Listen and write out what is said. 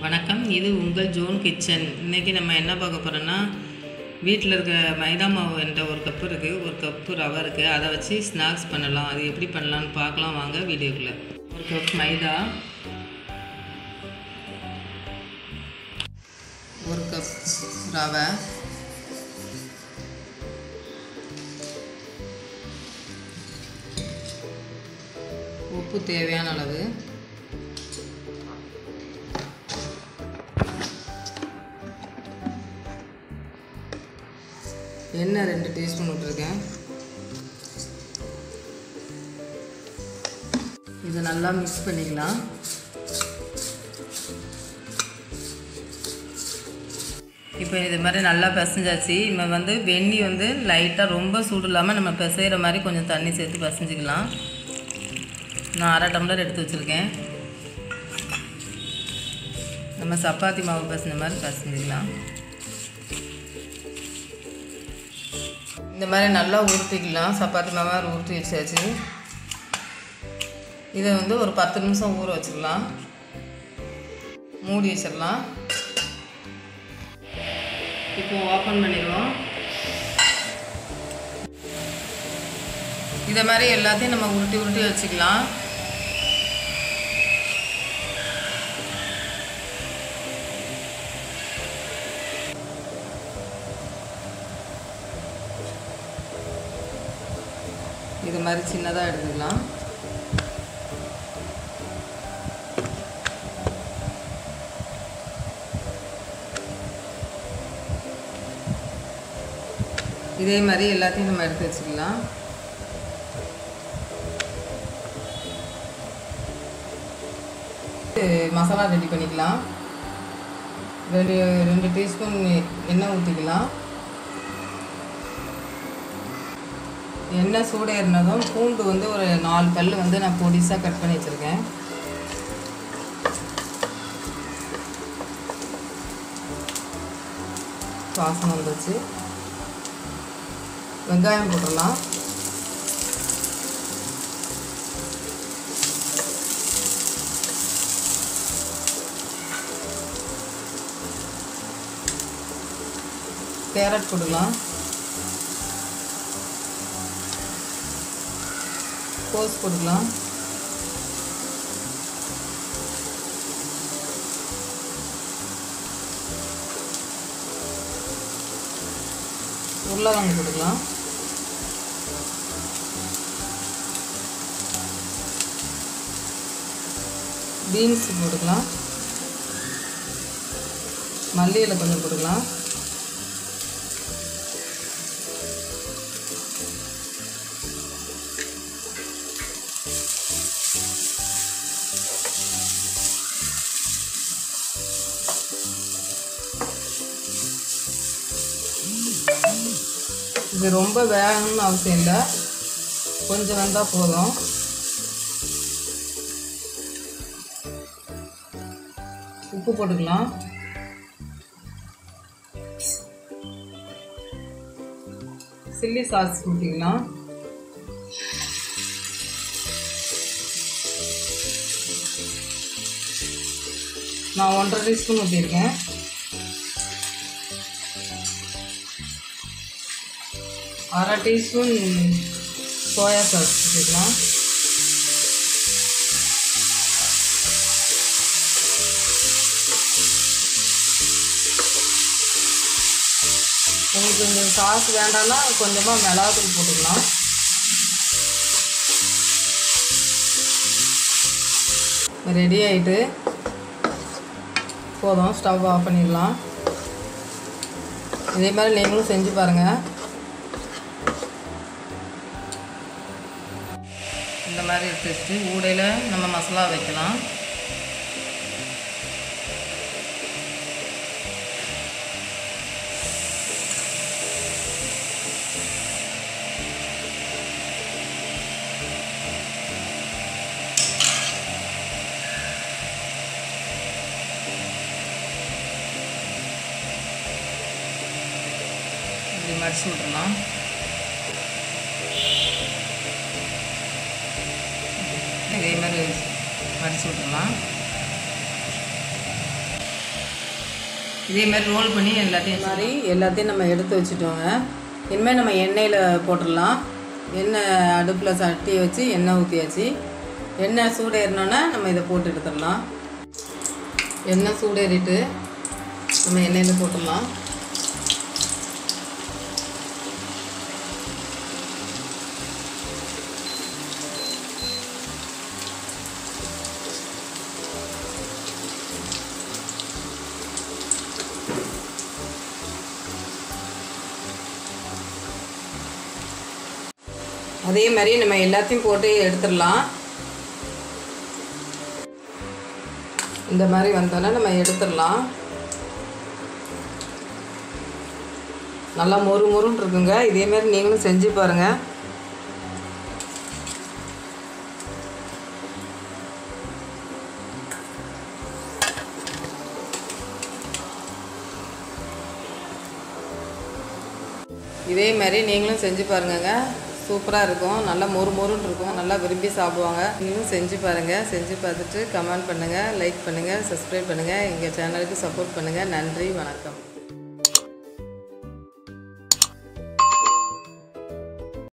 வணக்கம் இது உங்கள் ஜோன் கிச்சன் இன்றைக்கி நம்ம என்ன பார்க்க போகிறோன்னா வீட்டில் இருக்க மைதா மாவு என்ற ஒரு கப்பு இருக்குது ஒரு கப்பு ரவை இருக்குது அதை வச்சு ஸ்நாக்ஸ் பண்ணலாம் அது எப்படி பண்ணலான்னு பார்க்கலாம் வாங்க வீடியோக்குள்ளே ஒரு கப் மைதா ஒரு கப் ரவை உப்பு தேவையான அளவு எண்ணெய் ரெண்டு டீஸ்பூன் விட்டுருக்கேன் இதை நல்லா மிக்ஸ் பண்ணிக்கலாம் இப்போ இது மாதிரி நல்லா பிசைஞ்சாச்சு இப்போ வந்து வெந்நி வந்து லைட்டாக ரொம்ப சூடு இல்லாமல் நம்ம பிசைகிற மாதிரி கொஞ்சம் தண்ணி சேர்த்து பிசைஞ்சிக்கலாம் நான் அரை டம்ளர் எடுத்து வச்சுருக்கேன் நம்ம சப்பாத்தி மாவு பிசைஞ்ச மாதிரி பிசைஞ்சிக்கலாம் இந்த மாதிரி நல்லா உருட்டிக்கலாம் சப்பாத்தி மாவு உருட்டி வச்சாச்சு இதை வந்து ஒரு பத்து நிமிஷம் ஊற வச்சிடலாம் மூடி வச்சிடலாம் இப்போ ஓப்பன் பண்ணிடுவோம் இதை மாதிரி எல்லாத்தையும் நம்ம உருட்டி உருட்டி வச்சுக்கலாம் இது மாதிரி சின்னதாக எடுத்துக்கலாம் இதே மாதிரி எல்லாத்தையும் நம்ம எடுத்து வச்சுக்கலாம் மசாலா ரெடி பண்ணிக்கலாம் ரெண்டு ரெண்டு டீஸ்பூன் எண்ணெய் ஊற்றிக்கலாம் எண்ணெய் சூடேறினதும் பூண்டு வந்து ஒரு நாலு பல் வந்து நான் பொடிசாக கட் பண்ணி வச்சுருக்கேன் வாசனை வந்துச்சு வெங்காயம் போட்டுடலாம் கேரட் போட்டுக்கலாம் கோஸ் போட்டுக்கலாம் உருளைக்கிழங்கு போட்டுக்கலாம் பீன்ஸ் போட்டுக்கலாம் மல்லி இலை கொஞ்சம் போட்டுக்கலாம் இது ரொம்ப வேகணும்னு அவசியம் இல்லை கொஞ்சம் வந்தால் போதும் உப்பு போட்டுக்கலாம் சில்லி சாஸ் ஊற்றிக்கலாம் நான் ஒன்றரை டீஸ்பூன் ஊற்றிருக்கேன் அரை டீஸ்பூன் சோயா சாஸ் ஊற்றிக்கலாம் உங்களுக்கு இந்த சாஸ் வேண்டாம்னா கொஞ்சமாக மிளகாத்தூள் போட்டுக்கலாம் ரெடி ஆகிட்டு போதும் ஸ்டவ் ஆஃப் பண்ணிடலாம் இதே மாதிரி நீங்களும் செஞ்சு பாருங்கள் இந்த மாதிரி எடுத்து வச்சுட்டு ஊடையில் நம்ம மசாலா வைக்கலாம் இப்படி மடிச்சு விட்டுலாம் இதே மாதிரி மடிச்சு விட்டுலாம் இதே மாதிரி ரோல் பண்ணி எல்லாத்தையும் இந்த மாதிரி எல்லாத்தையும் நம்ம எடுத்து வச்சுட்டோங்க இனிமேல் நம்ம எண்ணெயில் போட்டுடலாம் எண்ணெய் அடுப்பில் சட்டியை வச்சு எண்ணெய் ஊற்றியாச்சு எண்ணெய் சூடேறினோன்னே நம்ம இதை போட்டு எடுத்துடலாம் எண்ணெய் சூடேறிட்டு நம்ம எண்ணெயில் போட்டுடலாம் அதே மாதிரி நம்ம எல்லாத்தையும் போட்டு எடுத்துடலாம் இந்த மாதிரி வந்தோன்னே நம்ம எடுத்துடலாம் நல்லா மொறு மொறுன்னு இருக்குங்க இதே மாதிரி நீங்களும் செஞ்சு பாருங்கள் இதே மாதிரி நீங்களும் செஞ்சு பாருங்கங்க சூப்பராக இருக்கும் நல்லா மொறு மொறுன்னு இருக்கும் நல்லா விரும்பி சாப்பிடுவாங்க நீங்களும் செஞ்சு பாருங்கள் செஞ்சு பார்த்துட்டு கமெண்ட் பண்ணுங்கள் லைக் பண்ணுங்கள் சப்ஸ்கிரைப் பண்ணுங்கள் எங்கள் சேனலுக்கு சப்போர்ட் பண்ணுங்கள் நன்றி வணக்கம்